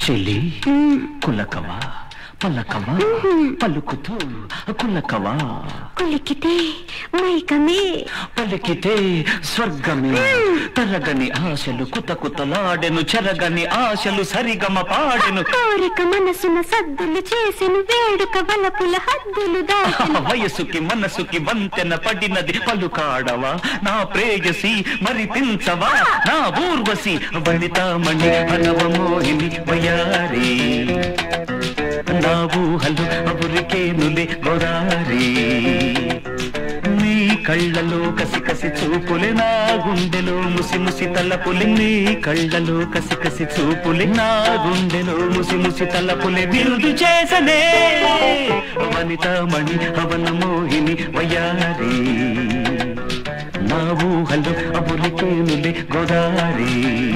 చెలి కులకవా పలకవా పలుకుతూ కులకవా కులికితే మైకమే పలికితే స్వర్గమే తరగని ఆశలు కుత కుతలాడెను చెరగని ఆశలు సరిగమ పాడెను కోరిక మనసున సద్దులు చేసెను వేడుక వలపుల హద్దులు దాచెను వయసుకి మనసుకి వంతెన పడినది పలుకాడవా నా ప్రేయసి మరి పించవా నా ఊర్వశి వనితామణి అనవమోహిని వయారి నా ఊహలు అవురికేనులే గోదారి నీ కళ్ళలో కసి కసి చూపులే నా గుండెలో ముసి ముసి తలపులే నీ కళ్ళలో కసి కసి చూపులే నా గుండెలో ముసి ముసి తలపులే విరుదు చేసనే వనితామణి అవన మోహిని వయారి నా ఊహలు అబులికేనులే గోదారి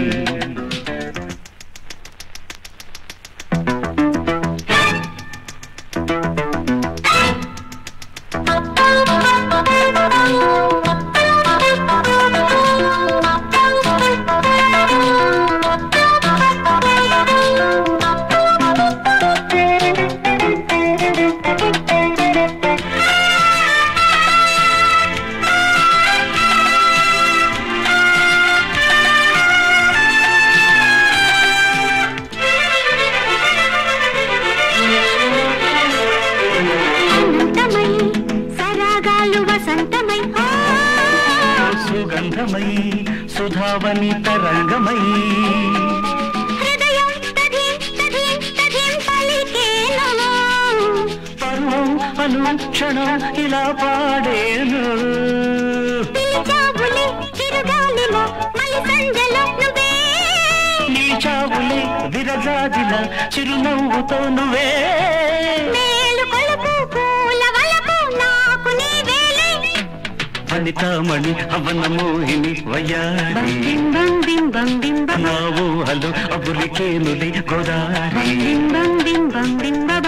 అనంతమై సరాగాలు వసంతమై ఆ, సుగంధమై సుధావని తరంగమై హృదయం తధి తధి తధి పలికేను పర్వం అనుక్షణం ఇలా పాడేను పిలిచావులే చిరుగాలిలో మలి సంజలో నువ్వే నిలిచావులే విరజాజిల చిరునవ్వుతో నువ్వే మేలు కొలుపు పూల వలపు నాకు నీవేలే వనితామణి అవన మోహిని వయారి బింబం బింబం బింబం నా ఊహలు అబులికేనులి గోదారి బింబం బింబం బింబం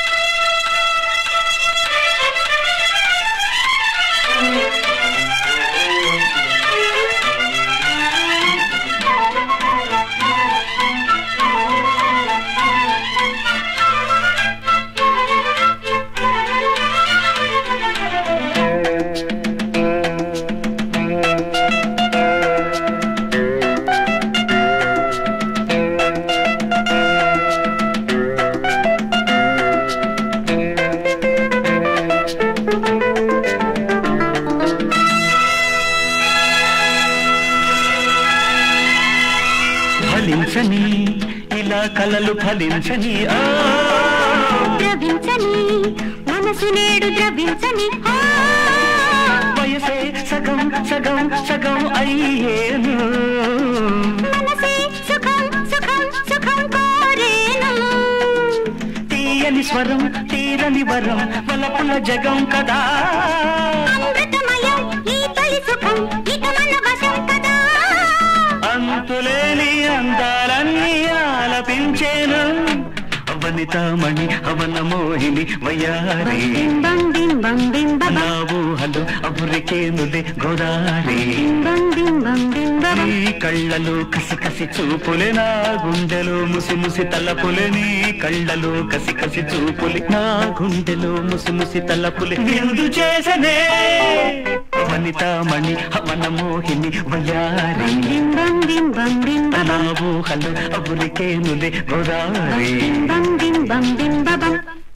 ఫలించని ఇలా కలలు ఫలించని ఆ ద్రవించని మనసు నేడు ద్రవించని ఆ, వయసే సగం సగం సగం అయ్యేను మనసే సుఖం సుఖం సుఖం కోరేను తీయని స్వరం తీరని వరం వలపుల జగం కదా అమృతమయం ఈ తొలి సుఖం ఇక మన వశం కదా అంతులేని అందాలన్నీ ఆలపించేను వనితామణి అవన మోహిని వయారి బింబం బింబం బింబం నా ఊహలు అబురికేనులే గోదారి బింబం బింబం బింబం నీ కళ్ళలో కసి కసి చూపులే నా గుండెలో ముసి ముసి తలపులే నీ కళ్ళలో కసి కసి చూపులే నా గుండెలో ముసి ముసి తలపులే విందు చేసనే వనితామణి హవన మోహిని వయారి బింబం బింబం బింబం నా ఊహలు అబురికేనులే గోదారి బింబం బింబం బింబం